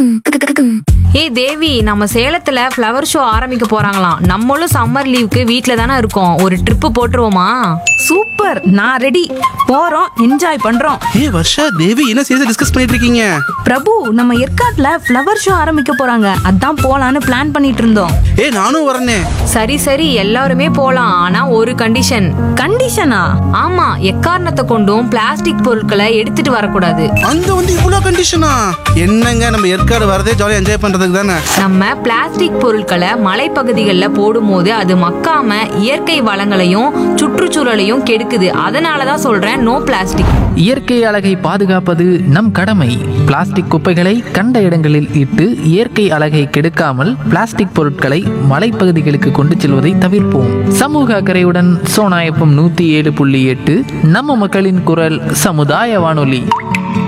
ஏய் தேவி நம்ம சேலத்துல ஃப்ளவர் ஷோ ஆரம்பிக்க போறாங்களாம் நம்மளும் சம்மர் லீவுக்கு வீட்ல தானே இருக்கோம் ஒரு ட்ரிப்பு போட்டுருவோமா சூப்பர் நான் ரெடி போறோம் என்ஜாய் பண்றோம் ஏ வர்ஷா தேவி என்ன சீரியஸா டிஸ்கஸ் பண்ணிட்டு இருக்கீங்க பிரபு நம்ம ஏற்காட்ல ஃப்ளவர் ஷோ ஆரம்பிக்க போறாங்க அதான் போலான்னு பிளான் பண்ணிட்டு இருந்தோம் ஏ நானும் வரனே சரி சரி எல்லாருமே போலாம் ஆனா ஒரு கண்டிஷன் கண்டிஷனா ஆமா எக்காரணத்தை கொண்டும் பிளாஸ்டிக் பொருட்களை எடுத்துட்டு வரக்கூடாது அங்க வந்து இவ்வளோ கண்டிஷனா என்னங்க நம்ம ஏற்காடு வரதே ஜாலியா என்ஜாய் பண்றதுக்கு தானே நம்ம பிளாஸ்டிக் பொருட்களை மலைப்பகுதிகளில் போடும்போது அது மக்காம இயற்கை வளங்களையும் சுற்றுச்சூழலையும் கெடுக்குது அதனால தான் சொல்றேன் நோ பிளாஸ்டிக் இயற்கை அழகை பாதுகாப்பது நம் கடமை பிளாஸ்டிக் குப்பைகளை கண்ட இடங்களில் இட்டு இயற்கை அழகை கெடுக்காமல் பிளாஸ்டிக் பொருட்களை மலைப்பகுதிகளுக்கு கொண்டு செல்வதை தவிர்ப்போம் சமூக அக்கறையுடன் சோனாயப்பம் நூத்தி ஏழு புள்ளி எட்டு நம்ம மக்களின் குரல் சமுதாய வானொலி